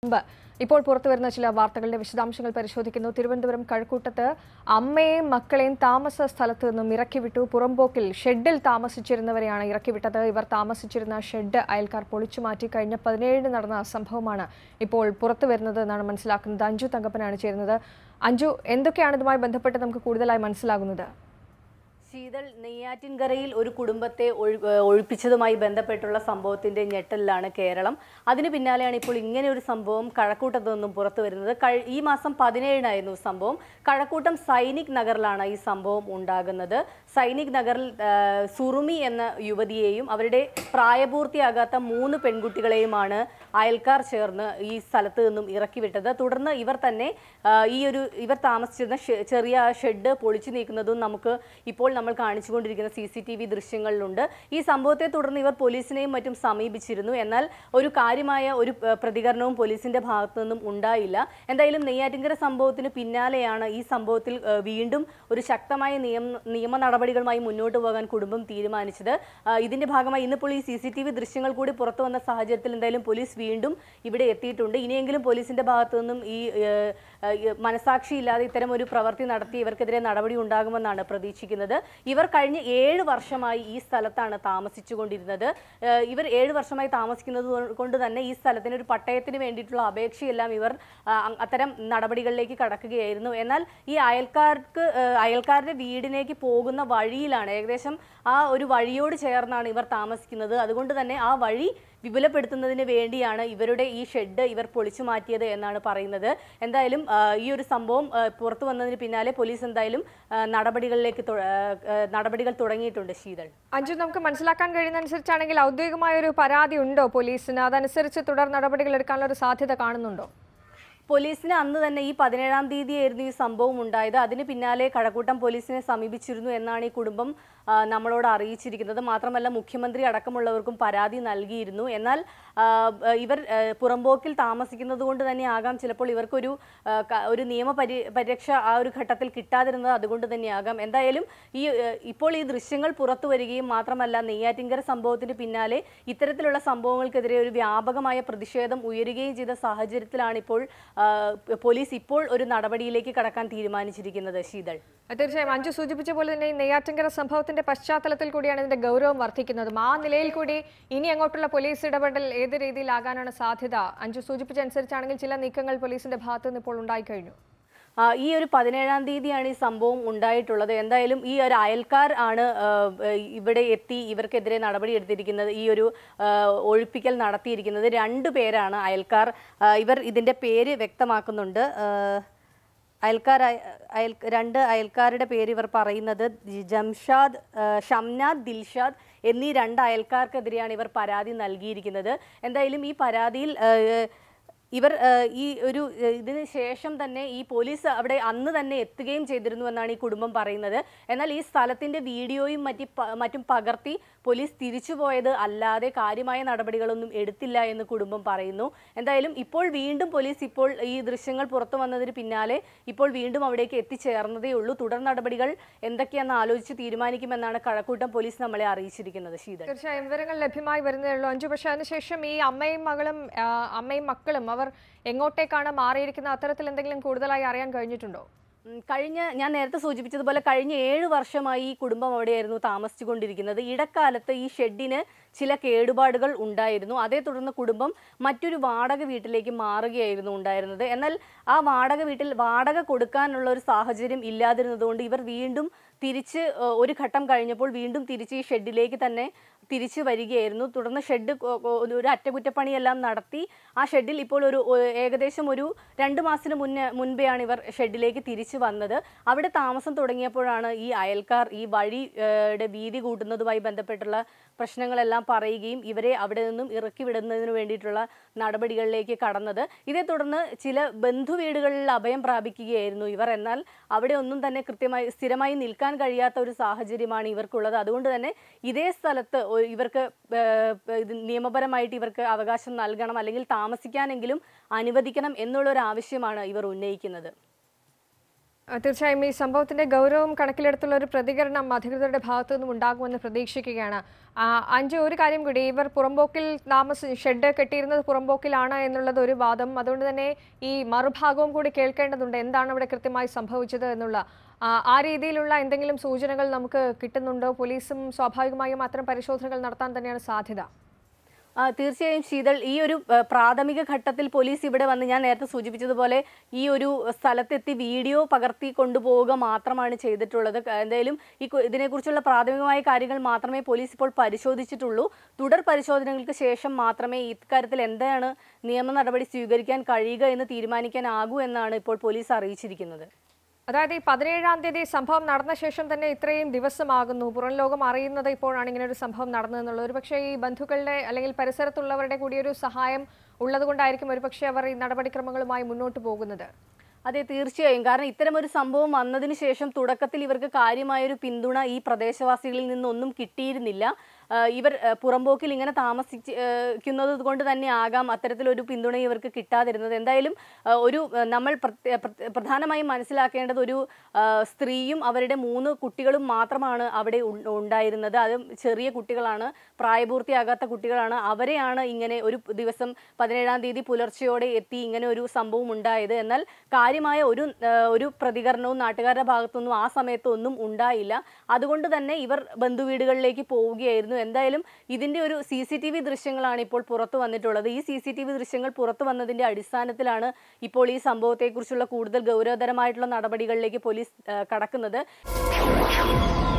മുമ്പ് ഇപ്പോൾ പുറത്തു വരുന്ന ചില വാർത്തകളുടെ വിശദാംശങ്ങൾ പരിശോധിക്കുന്നു തിരുവനന്തപുരം കഴക്കൂട്ടത്ത് അമ്മയെയും മക്കളെയും താമസ സ്ഥലത്ത് നിന്നും ഇറക്കിവിട്ടു പുറമ്പോക്കിൽ ഷെഡിൽ താമസിച്ചിരുന്നവരെയാണ് ഇറക്കിവിട്ടത് ഇവർ താമസിച്ചിരുന്ന ഷെഡ് അയൽക്കാർ പൊളിച്ചു മാറ്റി കഴിഞ്ഞ പതിനേഴിന് നടന്ന സംഭവമാണ് ഇപ്പോൾ പുറത്തു വരുന്നത് എന്നാണ് മനസ്സിലാക്കുന്നത് അഞ്ജു തങ്കപ്പനാണ് ചേരുന്നത് അഞ്ജു എന്തൊക്കെയാണ് ഇതുമായി ബന്ധപ്പെട്ട് നമുക്ക് കൂടുതലായി മനസ്സിലാകുന്നത് ശീതൾ നെയ്യാറ്റിൻകരയിൽ ഒരു കുടുംബത്തെ ഒഴി- ഏഹ് ഒഴിപ്പിച്ചതുമായി ബന്ധപ്പെട്ടുള്ള സംഭവത്തിന്റെ ഞെട്ടലിലാണ് കേരളം അതിന് പിന്നാലെയാണ് ഇപ്പോൾ ഇങ്ങനെ ഒരു സംഭവം കഴക്കൂട്ടത്ത് നിന്നും പുറത്തു വരുന്നത് കഴി- ഈ മാസം പതിനേഴിനായിരുന്നു സംഭവം കഴക്കൂട്ടം സൈനിക് നഗറിലാണ് ഈ സംഭവം ഉണ്ടാകുന്നത് സൈനിക് നഗറിൽ ഏഹ്, സുറുമി എന്ന യുവതിയെയും അവരുടെ പ്രായപൂർത്തിയാകാത്ത മൂന്ന് പെൺകുട്ടികളെയുമാണ് അയൽക്കാർ ചേർന്ന് ഈ സ്ഥലത്ത് നിന്നും ഇറക്കി വിട്ടത് തുടർന്ന് ഇവർ തന്നെ ആ, ഈ ഒരു ഇവർ താമസിച്ചിരുന്ന ഷെ- ചെറിയ ഷെഡ് പൊളിച്ചു നീക്കുന്നതും നമുക്ക് ഇപ്പോൾ നമ്മൾ കാണിച്ചുകൊണ്ടിരിക്കുന്ന സി സി ടി വി ദൃശ്യങ്ങളിലുണ്ട് ഈ സംഭവത്തെ തുടർന്ന് ഇവർ പോലീസിനെയും മറ്റും സമീപിച്ചിരുന്നു എന്നാൽ ഒരു കാര്യമായ ഒരു ആ, പ്രതികരണവും പോലീസിന്റെ ഭാഗത്തു നിന്നും ഉണ്ടായില്ല എന്തായാലും നെയ്യാറ്റിൻകര സംഭവത്തിന് പിന്നാലെയാണ് ഈ സംഭവത്തിൽ ആ, വീണ്ടും ഒരു ശക്തമായ നിയമ നിയമ നടപടികളുമായി മുന്നോട്ട് പോകാൻ കുടുംബം തീരുമാനിച്ചത് ആ, ഇതിന്റെ ഭാഗമായി ഇന്നിപ്പോൾ ഈ സി സി ടി വി ദൃശ്യങ്ങൾ കൂടി പുറത്തു വന്ന സാഹചര്യത്തിൽ എന്തായാലും പോലീസ് വീണ്ടും ഇവിടെ എത്തിയിട്ടുണ്ട് ഇനിയെങ്കിലും പോലീസിന്റെ ഭാഗത്തു നിന്നും ഈ ഏഹ്, ഏഹ്, മനസാക്ഷിയില്ലാതെ ഇത്തരം ഒരു പ്രവൃത്തി നടത്തി ഇവർക്കെതിരെ നടപടി ഉണ്ടാകുമെന്നാണ് പ്രതീക്ഷിക്കുന്നത് ഇവർ കഴിഞ്ഞ ഏഴ് വർഷമായി ഈ സ്ഥലത്താണ് താമസിച്ചുകൊണ്ടിരുന്നത് ഏഹ്, ഇവർ ഏഴ് വർഷമായി താമസിക്കുന്നത് കൊണ്ട് തന്നെ ഈ സ്ഥലത്തിന് ഒരു പട്ടയത്തിന് വേണ്ടിയിട്ടുള്ള അപേക്ഷയെല്ലാം ഇവർ ആ, അ- അത്തരം നടപടികളിലേക്ക് കടക്കുകയായിരുന്നു എന്നാൽ ഈ അയൽക്കാർക്ക് ഏഹ്, അയൽക്കാരുടെ വീടിലേക്ക് പോകുന്ന വഴിയിലാണ് ഏകദേശം ആ ഒരു വഴിയോട് ചേർന്നാണ് ഇവർ താമസിക്കുന്നത് അതുകൊണ്ട് തന്നെ ആ വഴി വിപുലപ്പെടുത്തുന്നതിന് വേണ്ടിയാണ് ഇവരുടെ ഈ ഷെഡ് ഇവർ പൊളിച്ചു മാറ്റിയത് എന്നാണ് പറയുന്നത് എന്തായാലും ആ, ഈ ഒരു സംഭവം ആ, പുറത്തു വന്നതിന് പിന്നാലെ പോലീസ് എന്തായാലും ആ, നടപടികളിലേക്ക് തു- ആ, ആ, നടപടികൾ തുടങ്ങിയിട്ടുണ്ട് ശീതൾ അഞ്ജു നമുക്ക് മനസ്സിലാക്കാൻ കഴിയുന്ന അനുസരിച്ചാണെങ്കിൽ ഔദ്യോഗികമായ ഒരു പരാതി ഉണ്ടോ പോലീസിന് അതനുസരിച്ച് തുടർ നടപടികൾ എടുക്കാനുള്ള ഒരു സാധ്യത കാണുന്നുണ്ടോ പോലീസിന് അന്ന് തന്നെ ഈ പതിനേഴാം തീയതിയായിരുന്നു ഈ സംഭവം ഉണ്ടായത് അതിന് പിന്നാലെ കഴക്കൂട്ടം പോലീസിനെ സമീപിച്ചിരുന്നു എന്നാണ് ഈ കുടുംബം ആ, നമ്മളോട് അറിയിച്ചിരിക്കുന്നത് മാത്രമല്ല മുഖ്യമന്ത്രി അടക്കമുള്ളവർക്കും പരാതി നൽകിയിരുന്നു എന്നാൽ ആ, ബ- ഇവർ ആ, പുറമ്പോക്കിൽ താമസിക്കുന്നത് കൊണ്ട് തന്നെ ആകാം ചിലപ്പോൾ ഇവർക്കൊരു ആ, ക- ഒരു നിയമ പരി പരിരക്ഷ ആ ഒരു ഘട്ടത്തിൽ കിട്ടാതിരുന്നത് അതുകൊണ്ട് തന്നെയാകാം എന്തായാലും ഈ ആ, ഇപ്പോൾ ഈ ദൃശ്യങ്ങൾ പുറത്തു വരികയും മാത്രമല്ല നെയ്യാറ്റിങ്കര സംഭവത്തിന് പിന്നാലെ ഇത്തരത്തിലുള്ള സംഭവങ്ങൾക്കെതിരെ ഒരു വ്യാപകമായ പ്രതിഷേധം ഉയരുകയും ചെയ്ത സാഹചര്യത്തിലാണ് ഇപ്പോൾ ആ, പോലീസ് ഇപ്പോൾ ഒരു നടപടിയിലേക്ക് കടക്കാൻ തീരുമാനിച്ചിരിക്കുന്നത് ശീതൾ തീർച്ചയായും അഞ്ചു സൂചിപ്പിച്ച പോലെ തന്നെ ഈ നെയ്യാറ്റിങ്കര സംഭവത്തിന്റെ പശ്ചാത്തലത്തിൽ കൂടിയാണ് ഇതിന്റെ ഗൗരവം വർദ്ധിക്കുന്നതും ആ നിലയിൽ കൂടി ഇനി അങ്ങോട്ടുള്ള പോലീസ് ഇടപെടൽ ഏത് രീതിയിലാകാനാണ് സാധ്യത അഞ്ചു സൂചിപ്പിച്ച അനുസരിച്ചാണെങ്കിൽ ചില നീക്കങ്ങൾ പോലീസിന്റെ ഭാഗത്തു നിന്ന് ഇപ്പോൾ ഉണ്ടായിക്കഴിഞ്ഞു ആ, ഈ ഒരു പതിനേഴാം തീയതിയാണ് ഈ സംഭവം ഉണ്ടായിട്ടുള്ളത് എന്തായാലും ഈ ഒരു അയൽക്കാർ ആണ് ആ, ഇവിടെ എത്തി ഇവർക്കെതിരെ നടപടി എടുത്തിരിക്കുന്നത് ഈ ഒരു ആ, ഒഴിപ്പിക്കൽ നടത്തിയിരിക്കുന്നത് രണ്ട് പേരാണ് അയൽക്കാർ ആ, ഇവർ ഇതിന്റെ പേര് വ്യക്തമാക്കുന്നുണ്ട് ആ, അയൽക്കാർ അയൽ രണ്ട് അയൽക്കാരുടെ പേര് ഇവർ പറയുന്നത് ജംഷാദ് ആ, ഷംനാദ് ദിൽഷാദ് എന്നീ രണ്ട് അയൽക്കാർക്കെതിരെയാണ് ഇവർ പരാതി നൽകിയിരിക്കുന്നത് എന്തായാലും ഈ പരാതിയിൽ ആ, ഇവർ ആ, ഈ ഒരു ആ, ഇതിന് ശേഷം തന്നെ ഈ പോലീസ് അവിടെ അന്ന് തന്നെ എത്തുകയും ചെയ്തിരുന്നു എന്നാണ് ഈ കുടുംബം പറയുന്നത് എന്നാൽ ഈ സ്ഥലത്തിന്റെ വീഡിയോയും മറ്റി പ- മറ്റും പകർത്തി പോലീസ് തിരിച്ചുപോയത് അല്ലാതെ കാര്യമായ നടപടികളൊന്നും എടുത്തില്ല എന്ന് കുടുംബം പറയുന്നു എന്തായാലും ഇപ്പോൾ വീണ്ടും പോലീസ് ഇപ്പോൾ ഈ ദൃശ്യങ്ങൾ പുറത്തു വന്നതിന് പിന്നാലെ ഇപ്പോൾ വീണ്ടും അവിടേക്ക് എത്തിച്ചേർന്നതേ ഉള്ളൂ തുടർ നടപടികൾ എന്തൊക്കെയാണെന്ന് ആലോചിച്ച് തീരുമാനിക്കുമെന്നാണ് കഴക്കൂട്ടം പോലീസ് നമ്മളെ അറിയിച്ചിരിക്കുന്നത് ശീതൾ തീർച്ചയായും വിവരങ്ങൾ ലഭ്യമായി വരുന്നതേ ഉള്ളൂ അഞ്ചു പക്ഷേ അതിനുശേഷം ഈ അമ്മയും മകളും ആ, അമ്മയും മക്കളും അവർ എങ്ങോട്ടേക്കാണ് മാറിയിരിക്കുന്ന അത്തരത്തിൽ എന്തെങ്കിലും കൂടുതലായി അറിയാൻ കഴിഞ്ഞിട്ടുണ്ടോ ഉം, കഴിഞ്ഞ ഞാൻ നേരത്തെ സൂചിപ്പിച്ചതുപോലെ കഴിഞ്ഞ ഏഴ് വർഷമായി ഈ കുടുംബം അവിടെയായിരുന്നു താമസിച്ചുകൊണ്ടിരിക്കുന്നത് ഇടക്കാലത്ത് ഈ ഷെഡിന് ചില കേടുപാടുകൾ ഉണ്ടായിരുന്നു അതേ തുടർന്ന് കുടുംബം മറ്റൊരു വാടക വീട്ടിലേക്ക് മാറുകയായിരുന്നു ഉണ്ടായിരുന്നത് എന്നാൽ ആ വാടക വീട്ടിൽ വാടക കൊടുക്കാനുള്ള ഒരു സാഹചര്യം ഇല്ലാതിരുന്നതുകൊണ്ട് ഇവർ വീണ്ടും തിരിച്ച് ഏഹ്, ഒരു ഘട്ടം കഴിഞ്ഞപ്പോൾ വീണ്ടും തിരിച്ച് ഈ ഷെഡിലേക്ക് തന്നെ തിരിച്ചു വരികയായിരുന്നു തുടർന്ന് ഷെഡ് കൊ- കൊ- ഒരു അറ്റകുറ്റപ്പണിയെല്ലാം നടത്തി ആ ഷെഡിൽ ഇപ്പോൾ ഒരു ഒ- ഏകദേശം ഒരു രണ്ട് മാസത്തിന് മുന്നേ മുൻപെയാണ് ഇവർ ഷെഡിലേക്ക് തിരിച്ചു വന്നത് അവിടെ താമസം തുടങ്ങിയപ്പോഴാണ് ഈ അയൽക്കാർ ഈ വഴി ഏഹ്, ടെ വീതി കൂട്ടുന്നതുമായി ബന്ധപ്പെട്ടുള്ള പ്രശ്നങ്ങളെല്ലാം പറയുകയും ഇവരെ അവിടെ നിന്നും ഇറക്കി വിടുന്നതിന് വേണ്ടിയിട്ടുള്ള നടപടികളിലേക്ക് കടന്നത് ഇതേ തുടർന്ന് ചില ബന്ധുവീടുകളിൽ അഭയം പ്രാപിക്കുകയായിരുന്നു ഇവർ എന്നാൽ അവിടെ ഒന്നും തന്നെ കൃത്യമായി സ്ഥിരമായി നിൽക്കാൻ കഴിയാത്ത ഒരു സാഹചര്യമാണ് ഇവർക്കുള്ളത് അതുകൊണ്ട് തന്നെ ഇതേ സ്ഥലത്ത് ഒ- ഇവർക്ക് ഏഹ്, ഇത് നിയമപരമായിട്ട് ഇവർക്ക് അവകാശം നൽകണം അല്ലെങ്കിൽ താമസിക്കാനെങ്കിലും അനുവദിക്കണം എന്നുള്ള ഒരു ആവശ്യമാണ് ഇവർ ഉന്നയിക്കുന്നത് ആ, തീർച്ചയായും ഈ സംഭവത്തിന്റെ ഗൗരവം കണക്കിലെടുത്തുള്ള ഒരു പ്രതികരണം അധികൃതരുടെ ഭാഗത്തു നിന്നും ഉണ്ടാകുമെന്ന് പ്രതീക്ഷിക്കുകയാണ് ആ, അഞ്ച് ഒരു കാര്യം കൂടി ഇവർ പുറമ്പോക്കിൽ താമസ ഷെഡ് കെട്ടിയിരുന്നത് പുറമ്പോക്കിലാണ് എന്നുള്ളത് ഒരു വാദം അതുകൊണ്ട് തന്നെ ഈ മറുഭാഗവും കൂടി കേൾക്കേണ്ടതുണ്ട് എന്താണ് അവിടെ കൃത്യമായി സംഭവിച്ചത് എന്നുള്ള ആ, ആ രീതിയിലുള്ള എന്തെങ്കിലും സൂചനകൾ നമുക്ക് കിട്ടുന്നുണ്ടോ പോലീസും സ്വാഭാവികമായും അത്തരം പരിശോധനകൾ നടത്താൻ തന്നെയാണ് സാധ്യത ആ, തീർച്ചയായും ശീതൾ ഈ ഒരു ആ, പ്രാഥമിക ഘട്ടത്തിൽ പോലീസ് ഇവിടെ വന്ന് ഞാൻ നേരത്തെ സൂചിപ്പിച്ചതുപോലെ ഈ ഒരു സ്ഥലത്തെത്തി വീഡിയോ പകർത്തി കൊണ്ടുപോവുക മാത്രമാണ് ചെയ്തിട്ടുള്ളത് ക- എന്തായാലും ഈ കു- ഇതിനെക്കുറിച്ചുള്ള പ്രാഥമികമായ കാര്യങ്ങൾ മാത്രമേ പോലീസ് ഇപ്പോൾ പരിശോധിച്ചിട്ടുള്ളൂ തുടർ പരിശോധനകൾക്ക് ശേഷം മാത്രമേ ഇക്കാര്യത്തിൽ എന്താണ് നിയമ നടപടി സ്വീകരിക്കാൻ കഴിയുക എന്ന് തീരുമാനിക്കാനാകൂ എന്നാണ് ഇപ്പോൾ പോലീസ് അറിയിച്ചിരിക്കുന്നത് അതായത് ഈ പതിനേഴാം തീയതി സംഭവം നടന്ന ശേഷം തന്നെ ഇത്രയും ദിവസമാകുന്നു പുറം ലോകം അറിയുന്നത് ഇപ്പോഴാണ് ഇങ്ങനെ ഒരു സംഭവം നടന്നതെന്നുള്ളത് ഒരുപക്ഷെ ഈ ബന്ധുക്കളുടെ അല്ലെങ്കിൽ പരിസരത്തുള്ളവരുടെ കൂടി ഒരു സഹായം ഉള്ളതുകൊണ്ടായിരിക്കും ഒരുപക്ഷെ അവർ ഈ നടപടിക്രമങ്ങളുമായി മുന്നോട്ട് പോകുന്നത് അതെ തീർച്ചയായും കാരണം ഇത്തരമൊരു സംഭവം വന്നതിന് ശേഷം തുടക്കത്തിൽ ഇവർക്ക് കാര്യമായൊരു പിന്തുണ ഈ പ്രദേശവാസികളിൽ നിന്നൊന്നും കിട്ടിയിരുന്നില്ല ആ, ഇവർ ആ, പുറമ്പോക്കിൽ ഇങ്ങനെ താമസിക്കുന്നത് കൊണ്ട് തന്നെ ആകാം അത്തരത്തിലൊരു പിന്തുണ ഇവർക്ക് കിട്ടാതിരുന്നത് എന്തായാലും ആ, ഒരു ആ, നമ്മൾ പ്രത്യ- പ്രത്യ- പ്രധാനമായും മനസ്സിലാക്കേണ്ടത് ഒരു ആ, സ്ത്രീയും അവരുടെ മൂന്ന് കുട്ടികളും മാത്രമാണ് അവിടെ ഉ- ഉണ്ടായിരുന്നത് അതും ചെറിയ കുട്ടികളാണ് പ്രായപൂർത്തിയാകാത്ത കുട്ടികളാണ് അവരെയാണ് ഇങ്ങനെ ഒരു ദിവസം പതിനേഴാം തീയതി പുലർച്ചെയോടെ എത്തി ഇങ്ങനെ ഒരു സംഭവം ഉണ്ടായത് എന്നാൽ കാര്യമായ ഒരു ആ, ഒരു പ്രതികരണവും നാട്ടുകാരുടെ ഭാഗത്തുനിന്നും ആ സമയത്തൊന്നും ഉണ്ടായില്ല അതുകൊണ്ട് തന്നെ ഇവർ ബന്ധുവീടുകളിലേക്ക് പോവുകയായിരുന്നു എന്തായാലും ഇതിന്റെ ഒരു സി സി ടി വി ദൃശ്യങ്ങളാണ് ഇപ്പോൾ പുറത്തു വന്നിട്ടുള്ളത് ഈ സി സി ടി വി ദൃശ്യങ്ങൾ പുറത്തു വന്നതിന്റെ അടിസ്ഥാനത്തിലാണ് ഇപ്പോൾ ഈ സംഭവത്തെക്കുറിച്ചുള്ള കൂടുതൽ ഗൗരവതരമായിട്ടുള്ള നടപടികളിലേക്ക് പോലീസ് ആ, കടക്കുന്നത്